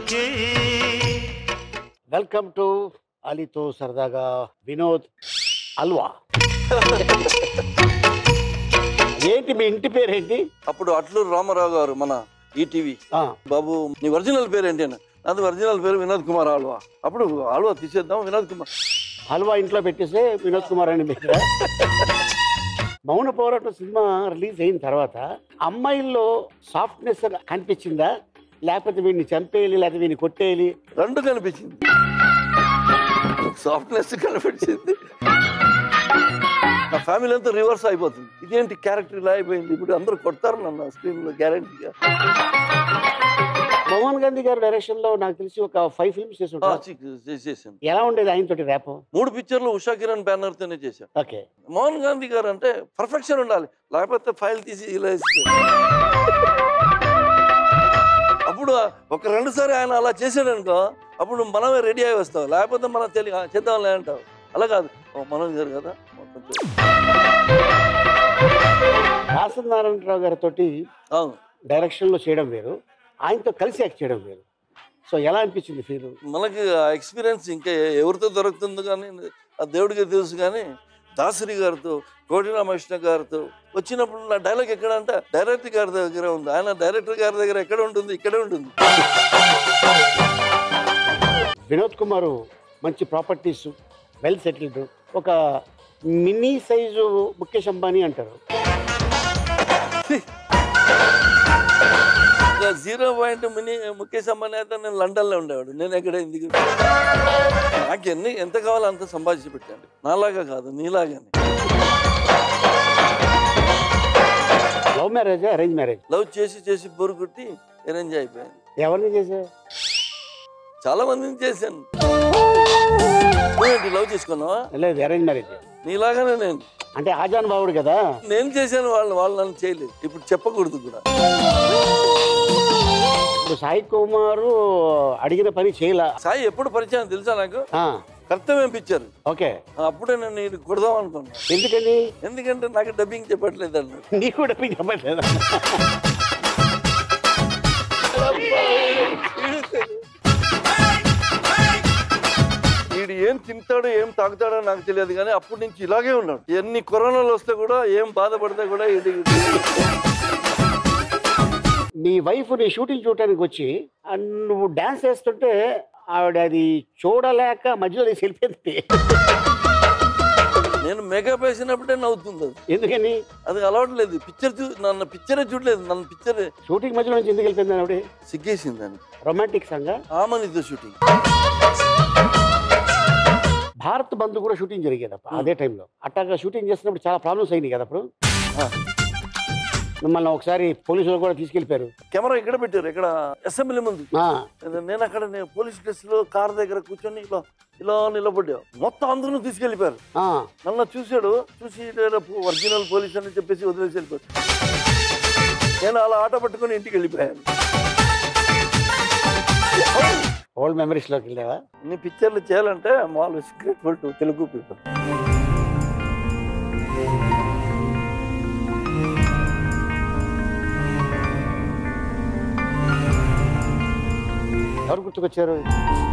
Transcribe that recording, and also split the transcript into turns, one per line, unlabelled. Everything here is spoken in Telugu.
పలుకే
వెల్కమ్ టు అలీతో సరదాగా వినోద్ అల్వా ఏంటి మీ ఇంటి పేరేంటి
అప్పుడు అట్లూరు రామారావు గారు మన ఈటీవీ
ఆ,
బాబు నీ ఒరిజినల్ పేరు ఏంటి అని నాది ఒరిజినల్ పేరు వినోద్ కుమార్ ఆల్వా అప్పుడు ఆల్వా తీసేద్దాం వినోద్ కుమార్
హల్వా ఇంట్లో పెట్టేస్తే వినోద్ కుమార్ అని పెట్టారా మౌన పోరాటం సినిమా రిలీజ్ అయిన తర్వాత అమ్మాయిల్లో సాఫ్ట్నెస్ కనిపించిందా లేకపోతే వీడిని చంపేయాలి లేకపోతే వీడిని కొట్టేయాలి
రెండు కనిపించింది సాఫ్ట్నెస్ కనిపించింది నా ఫ్యామిలీ అంతా రివర్స్ అయిపోతుంది ఇదేంటి క్యారెక్టర్ ఇలా అయిపోయింది ఇప్పుడు అందరూ కొడతారు నన్ను స్క్రీన్ లో గ్యారంటీగా
మోహన్ గాంధీ గారి డైరెక్షన్ లో నాకు తెలిసి ఒక ఫైవ్ ఫిల్మ్స్ చేసి ఉంటారు
చేసేసాను
ఎలా ఉండేది ఆయనతోటి ర్యాప్
మూడు పిక్చర్లు ఉషా కిరణ్ బ్యానర్ తోనే చేశాను
ఓకే
మోహన్ గాంధీ గారు అంటే పర్ఫెక్షన్ ఉండాలి లేకపోతే ఫైల్ తీసి ఇలా ఇస్తారు. అప్పుడు ఒక రెండు సారి ఆయన అలా చేసాడు అనుకో అప్పుడు మనమే రెడీ అయి వస్తాం లేకపోతే మనం తెలియ చేద్దాంలే అంటాం అలా కాదు ఓ మనోజ్ గారు కదా కొంచెం
దాసరి నారాయణరావు గారితో
అవును
డైరెక్షన్ లో చేయడం వేరు ఆయనతో కలిసి యాక్ట్ చేయడం వేరు సో ఎలా అనిపించింది ఫీల్
మనకి ఆ ఎక్స్పీరియన్స్ ఇంకా ఎవరితో దొరుకుతుందో కానీ ఆ దేవుడికి తెలుసు కానీ దాసరి గారితో కోటి రామకృష్ణ గారితో వచ్చినప్పుడు నా డైలాగ్ ఎక్కడ అంటే డైరెక్టర్ గారి దగ్గర ఉంది ఆయన డైరెక్టర్ గారి దగ్గర ఎక్కడ ఉంటుంది ఇక్కడే ఉంటుంది
వినోద్ కుమార్ మంచి ప్రాపర్టీస్ వెల్ సెటిల్డ్ ఒక మినీ సైజు ముఖేష్ అంబానీ అంటారు
ఇంకా zero point mini Mukesh Ambani అయితే నేను లండన్లో ఉండేవాడు నేను ఎక్కడ ఎందుకు నాకు ఎన్ని ఎంత కావాలో అంత సంపాదించి పెట్టాను నాలాగా కాదు నీలాగానే
love marriage arrange marriage
love చేసి చేసి బోరు కొట్టి అరేంజ్ అయిపోయాను
ఎవరిని చేసా
చాలా మందిని చేశాను నువ్వేంటి లవ్ చేసుకున్నావా
లేదు అరేంజ్ మ్యారేజ్
నీలాగానే నేను
అంటే ఆజాన్ బావుడు కదా
నేను చేశాను వాళ్ళు వాళ్ళు నన్ను చేయలేదు ఇప్పుడు చెప్పకూడదు కూడా
ఇప్పుడు సాయి కుమారు అడిగిన పని చేయలా
సాయి ఎప్పుడు పరిచయం తెలుసా నాకు
ఆ,
కర్తవ్యం పిచ్చారు
ఓకే
అప్పుడే నేను ఇది కొడదాం అనుకున్నా
ఎందుకని
ఎందుకంటే నాకు డబ్బింగ్ చెప్పట్లేదు అన్నాడు
నీకు కూడా పిచ్చి చెప్పట్లేదా
వీడు ఏం తింటాడో ఏం తాగుతాడో నాకు తెలియదు కానీ అప్పటి నుంచి ఇలాగే ఉన్నాడు ఎన్ని కరోనాలు వస్తే కూడా ఏం బాధపడితే కూడా ఇది
నీ వైఫ్ నీ షూటింగ్ చూడటానికి వచ్చి ఆ, నువ్వు డాన్స్ చేస్తుంటే ఆవిడ అది చూడలేక మధ్యలో తీసి వెళ్ళిపోయింది
నేను మేకప్ వేసినప్పుడే నవ్వుతుంది అది.
ఎందుకని
అది అలవాట్లేదు పిక్చర్ చూ నన్ను పిక్చరే చూడలేదు నన్ను పిక్చర్
షూటింగ్ మధ్యలో నుంచి ఎందుకు వెళ్ళిపోయింది ఆవిడ
సిగ్గేసింది అని
రొమాంటిక్ సంగా
ఆమనితో షూటింగ్
భారత్ బంధు కూడా షూటింగ్ జరిగేది అప్పుడు అదే టైంలో అట్టాగా షూటింగ్ చేస్తున్నప్పుడు చాలా ప్రాబ్లమ్స్ అయినాయి కదా అప్పుడు మిమ్మల్ని ఒకసారి పోలీసులు కూడా తీసుకెళ్ళిపోయారు
కెమెరా ఇక్కడ పెట్టారు ఇక్కడ అసెంబ్లీ ముందు
ఆ,
నేను అక్కడ నేను పోలీస్ డ్రెస్ లో కార్ దగ్గర కూర్చొని ఇలా ఇలా నిలబడ్డా మొత్తం అందరూ తీసుకెళ్లిపోయారు
ఆ,
నన్ను చూశాడు చూసి ఒరిజినల్ పోలీస్ అని చెప్పేసి వదిలేసి వెళ్ళిపోయాడు నేను అలా ఆటో పట్టుకొని ఇంటికి వెళ్ళిపోయాను
ఓల్డ్ మెమరీస్ లోకి వెళ్ళావా
ఇన్ని పిక్చర్లు చేయాలంటే always grateful to Telugu people
ఎవరు గుర్తుకొచ్చారు